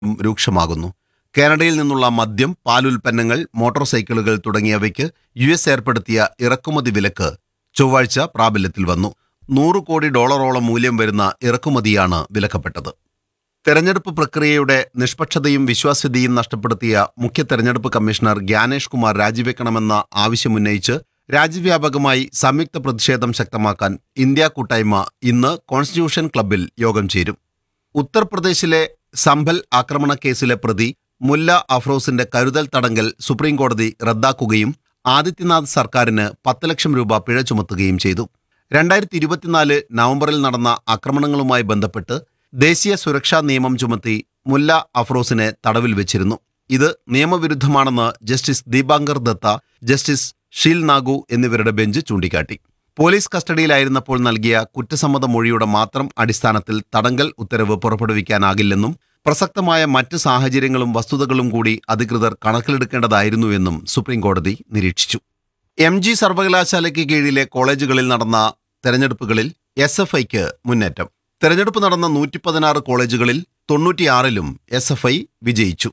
രൂക്ഷമാകുന്നു കാനഡയിൽ നിന്നുള്ള മദ്യം പാലുൽപ്പന്നങ്ങൾ മോട്ടോർ സൈക്കിളുകൾ തുടങ്ങിയവയ്ക്ക് യു എസ് ഏർപ്പെടുത്തിയ ഇറക്കുമതി വിലക്ക് ചൊവ്വാഴ്ച പ്രാബല്യത്തിൽ വന്നു നൂറ് കോടി ഡോളറോളം മൂല്യം വരുന്ന ഇറക്കുമതിയാണ് വിലക്കപ്പെട്ടത് തെരഞ്ഞെടുപ്പ് പ്രക്രിയയുടെ നിഷ്പക്ഷതയും വിശ്വാസ്യതയും നഷ്ടപ്പെടുത്തിയ മുഖ്യ തെരഞ്ഞെടുപ്പ് കമ്മീഷണർ ഗ്യാനേഷ് കുമാർ രാജിവെക്കണമെന്ന ആവശ്യമുന്നയിച്ച് രാജ്യവ്യാപകമായി സംയുക്ത പ്രതിഷേധം ശക്തമാക്കാൻ ഇന്ത്യ കൂട്ടായ്മ ഇന്ന് കോൺസ്റ്റിറ്റ്യൂഷൻ ക്ലബ്ബിൽ യോഗം ചേരും ഉത്തർപ്രദേശിലെ സംഭൽ ആക്രമണ കേസിലെ പ്രതി മുല്ല അഫ്രോസിന്റെ കരുതൽ തടങ്കൽ സുപ്രീംകോടതി റദ്ദാക്കുകയും ആദിത്യനാഥ് സർക്കാരിന് പത്ത് ലക്ഷം രൂപ പിഴ ചുമത്തുകയും ചെയ്തു രണ്ടായിരത്തി ഇരുപത്തിനാല് നവംബറിൽ നടന്ന ആക്രമണങ്ങളുമായി ബന്ധപ്പെട്ട് ദേശീയ സുരക്ഷാ നിയമം ചുമത്തി മുല്ല അഫ്രോസിനെ തടവിൽ വെച്ചിരുന്നു ഇത് നിയമവിരുദ്ധമാണെന്ന് ജസ്റ്റിസ് ദീപാങ്കർ ദത്ത ജസ്റ്റിസ് ഷീൽ നാഗു എന്നിവരുടെ ബെഞ്ച് ചൂണ്ടിക്കാട്ടി പോലീസ് കസ്റ്റഡിയിലായിരുന്നപ്പോൾ നൽകിയ കുറ്റസമ്മത മൊഴിയുടെ മാത്രം അടിസ്ഥാനത്തിൽ തടങ്കൽ ഉത്തരവ് പുറപ്പെടുവിക്കാനാകില്ലെന്നും പ്രസക്തമായ മറ്റ് സാഹചര്യങ്ങളും വസ്തുതകളും കൂടി അധികൃതർ കണക്കിലെടുക്കേണ്ടതായിരുന്നുവെന്നും സുപ്രീംകോടതി നിരീക്ഷിച്ചു എം ജി സർവകലാശാലയ്ക്ക് കീഴിലെ കോളേജുകളിൽ നടന്ന തെരഞ്ഞെടുപ്പുകളിൽ എസ് എഫ് ഐക്ക് മുന്നേറ്റം തെരഞ്ഞെടുപ്പ് നടന്ന നൂറ്റി പതിനാറ് കോളേജുകളിൽ തൊണ്ണൂറ്റിയാറിലും എസ് എഫ് ഐ വിജയിച്ചു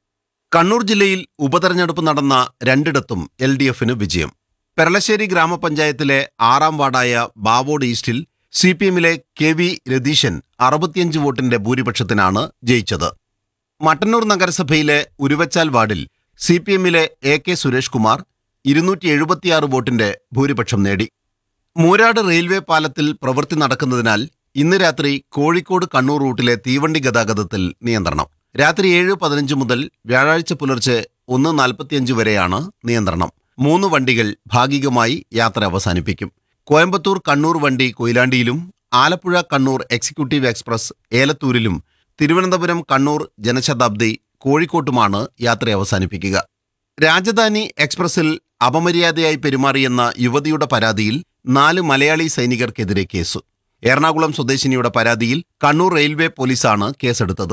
കണ്ണൂർ ജില്ലയിൽ ഉപതെരഞ്ഞെടുപ്പ് നടന്ന രണ്ടിടത്തും എൽ ഡി എഫിന് വിജയം പെരളശ്ശേരി ഗ്രാമപഞ്ചായത്തിലെ ആറാം വാർഡായ ബാവോഡ് ഈസ്റ്റിൽ സി പി എമ്മിലെ കെ വി രതീശൻ അറുപത്തിയഞ്ച് വോട്ടിന്റെ ഭൂരിപക്ഷത്തിനാണ് ജയിച്ചത് മട്ടന്നൂർ നഗരസഭയിലെ ഉരുവച്ചാൽ വാർഡിൽ സി പി എമ്മിലെ എ കെ സുരേഷ് കുമാർ ഇരുന്നൂറ്റി എഴുപത്തിയാറ് വോട്ടിന്റെ ഭൂരിപക്ഷം നേടി മൂരാട് റെയിൽവേ പാലത്തിൽ പ്രവൃത്തി നടക്കുന്നതിനാൽ ഇന്ന് രാത്രി കോഴിക്കോട് കണ്ണൂർ റൂട്ടിലെ തീവണ്ടി ഗതാഗതത്തിൽ നിയന്ത്രണം രാത്രി ഏഴ് പതിനഞ്ച് മുതൽ വ്യാഴാഴ്ച പുലർച്ചെ ഒന്ന് നാൽപ്പത്തിയഞ്ച് വരെയാണ് നിയന്ത്രണം മൂന്ന് വണ്ടികൾ ഭാഗികമായി യാത്ര അവസാനിപ്പിക്കും കോയമ്പത്തൂർ കണ്ണൂർ വണ്ടി കൊയിലാണ്ടിയിലും ആലപ്പുഴ കണ്ണൂർ എക്സിക്യൂട്ടീവ് എക്സ്പ്രസ് ഏലത്തൂരിലും തിരുവനന്തപുരം കണ്ണൂർ ജനശതാബ്ദി കോഴിക്കോട്ടുമാണ് യാത്ര അവസാനിപ്പിക്കുക രാജധാനി എക്സ്പ്രസിൽ അപമര്യാദയായി പെരുമാറിയെന്ന യുവതിയുടെ പരാതിയിൽ നാല് മലയാളി സൈനികർക്കെതിരെ കേസ് എറണാകുളം സ്വദേശിനിയുടെ പരാതിയിൽ കണ്ണൂർ റെയിൽവേ പോലീസാണ് കേസെടുത്തത്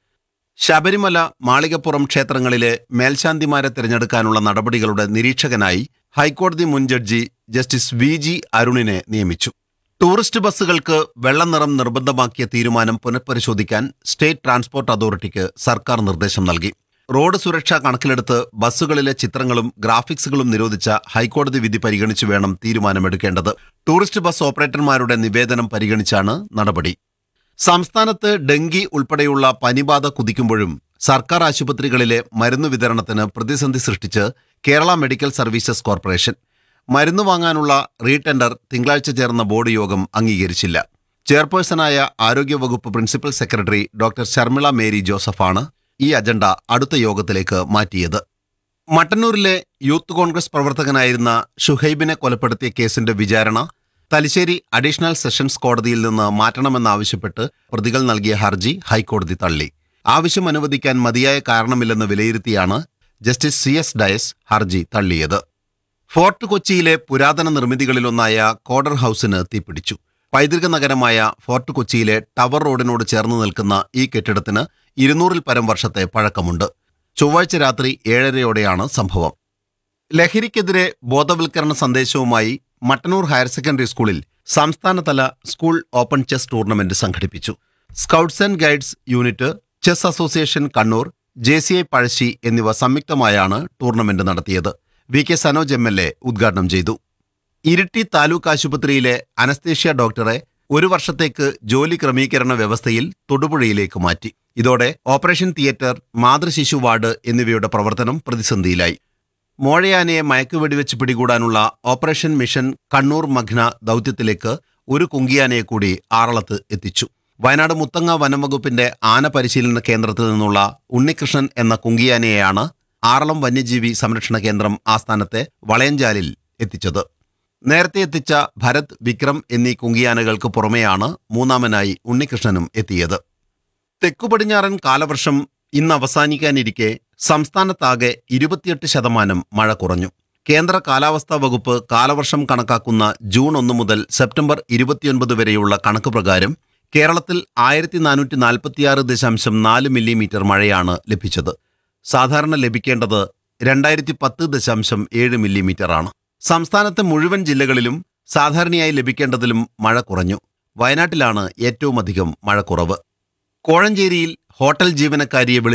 ശബരിമല മാളികപ്പുറം ക്ഷേത്രങ്ങളിലെ മേൽശാന്തിമാരെ തിരഞ്ഞെടുക്കാനുള്ള നടപടികളുടെ നിരീക്ഷകനായി ഹൈക്കോടതി മുൻ ജഡ്ജി ജസ്റ്റിസ് വി ജി അരുണിനെ നിയമിച്ചു ടൂറിസ്റ്റ് ബസ്സുകൾക്ക് വെള്ള നിറം നിർബന്ധമാക്കിയ തീരുമാനം പുനഃപരിശോധിക്കാൻ സ്റ്റേറ്റ് ട്രാൻസ്പോർട്ട് അതോറിറ്റിക്ക് സർക്കാർ നിർദ്ദേശം നൽകി റോഡ് സുരക്ഷ കണക്കിലെടുത്ത് ബസ്സുകളിലെ ചിത്രങ്ങളും ഗ്രാഫിക്സുകളും നിരോധിച്ച ഹൈക്കോടതി വിധി പരിഗണിച്ചു വേണം തീരുമാനമെടുക്കേണ്ടത് ടൂറിസ്റ്റ് ബസ് ഓപ്പറേറ്റർമാരുടെ നിവേദനം പരിഗണിച്ചാണ് നടപടി സംസ്ഥാനത്ത് ഡെങ്കി ഉൾപ്പെടെയുള്ള പനിബാധ കുതിക്കുമ്പോഴും സർക്കാർ ആശുപത്രികളിലെ മരുന്ന് വിതരണത്തിന് പ്രതിസന്ധി സൃഷ്ടിച്ച് കേരള മെഡിക്കൽ സർവീസസ് കോർപ്പറേഷൻ മരുന്ന് വാങ്ങാനുള്ള റീടെൻഡർ തിങ്കളാഴ്ച ചേർന്ന ബോർഡ് യോഗം അംഗീകരിച്ചില്ല ചെയർപേഴ്സണായ ആരോഗ്യവകുപ്പ് principal secretary doctor Sharmila Mary ജോസഫാണ് ഈ അജണ്ട അടുത്ത യോഗത്തിലേക്ക് മാറ്റിയത് മട്ടന്നൂരിലെ യൂത്ത് കോൺഗ്രസ് പ്രവർത്തകനായിരുന്ന ഷുഹൈബിനെ കൊലപ്പെടുത്തിയ കേസിന്റെ വിചാരണ തലശ്ശേരി അഡീഷണൽ സെഷൻസ് കോടതിയിൽ നിന്ന് മാറ്റണമെന്നാവശ്യപ്പെട്ട് പ്രതികൾ നൽകിയ ഹർജി ഹൈക്കോടതി തള്ളി ആവശ്യം അനുവദിക്കാൻ മതിയായ കാരണമില്ലെന്ന് വിലയിരുത്തിയാണ് ജസ്റ്റിസ് സി എസ് ഡയസ് ഹർജി തള്ളിയത് ഫോർട്ട് കൊച്ചിയിലെ പുരാതന നിർമ്മിതികളിലൊന്നായ കോഡർ ഹൌസിന് തീപിടിച്ചു പൈതൃക നഗരമായ ഫോർട്ട് കൊച്ചിയിലെ ടവർ റോഡിനോട് ചേർന്ന് നിൽക്കുന്ന ഈ കെട്ടിടത്തിന് ഇരുന്നൂറിൽ പരം വർഷത്തെ പഴക്കമുണ്ട് ചൊവ്വാഴ്ച രാത്രി ഏഴരയോടെയാണ് സംഭവം ലഹരിക്കെതിരെ ബോധവൽക്കരണ സന്ദേശവുമായി മട്ടന്നൂർ ഹയർ സെക്കൻഡറി സ്കൂളിൽ സംസ്ഥാനതല സ്കൂൾ ഓപ്പൺ ചെസ് ടൂർണമെന്റ് സംഘടിപ്പിച്ചു scouts and guides unit chess association Kannur J C I Pazhassi എന്നിവ സംയുക്തമായാണ് ടൂർണമെന്റ് നടത്തിയത് V K Sanoj M L A ഉദ്ഘാടനം ചെയ്തു ഇരിട്ടി താലൂക്ക് ആശുപത്രിയിലെ അനസ്തേഷ്യ ഡോക്ടറെ ഒരു വർഷത്തേക്ക് ജോലി ക്രമീകരണ വ്യവസ്ഥയിൽ തൊടുപുഴയിലേക്ക് മാറ്റി ഇതോടെ ഓപ്പറേഷൻ തിയേറ്റർ മാതൃശിശു വാർഡ് എന്നിവയുടെ പ്രവർത്തനം പ്രതിസന്ധിയിലായി മോഴയാനയെ മയക്കുവെടിവെച്ച് പിടികൂടാനുള്ള ഓപ്പറേഷൻ മിഷൻ കണ്ണൂർ മഗ്ന ദൗത്യത്തിലേക്ക് ഒരു കുങ്കിയാനയെ കൂടി ആറളത്ത് എത്തിച്ചു വയനാട് മുത്തങ്ങ വനംവകുപ്പിന്റെ ആന പരിശീലന കേന്ദ്രത്തിൽ നിന്നുള്ള ഉണ്ണികൃഷ്ണൻ എന്ന കുങ്കിയാനയെയാണ് ആറളം വന്യജീവി സംരക്ഷണ കേന്ദ്രം ആസ്ഥാനത്തെ വളയഞ്ചാലിൽ എത്തിച്ചത് നേരത്തെ എത്തിച്ച ഭരത് വിക്രം എന്നീ കുങ്കിയാനകൾക്ക് പുറമെയാണ് മൂന്നാമനായി ഉണ്ണികൃഷ്ണനും എത്തിയത് തെക്കു പടിഞ്ഞാറൻ കാലവർഷം ഇന്ന് അവസാനിക്കാനിരിക്കെ സംസ്ഥാനത്താകെ ഇരുപത്തിയെട്ട് ശതമാനം മഴ കുറഞ്ഞു കേന്ദ്ര കാലാവസ്ഥാ വകുപ്പ് കാലവർഷം കണക്കാക്കുന്ന ജൂൺ ഒന്ന് മുതൽ സെപ്റ്റംബർ ഇരുപത്തിയൊൻപത് വരെയുള്ള കണക്ക് പ്രകാരം കേരളത്തിൽ ആയിരത്തി നാനൂറ്റി നാൽപ്പത്തിയാറ് ദശാംശം നാല് മില്ലിമീറ്റർ മഴയാണ് ലഭിച്ചത് സാധാരണ ലഭിക്കേണ്ടത് രണ്ടായിരത്തി പത്ത് ദശാംശം ഏഴ് മില്ലിമീറ്ററാണ് സംസ്ഥാനത്തെ മുഴുവൻ ജില്ലകളിലും സാധാരണയായി ലഭിക്കേണ്ടതിലും മഴ കുറഞ്ഞു വയനാട്ടിലാണ് ഏറ്റവുമധികം മഴ കുറവ് കോഴഞ്ചേരിയിൽ ഹോട്ടൽ ജീവനക്കാരിയെ വിളിച്ചു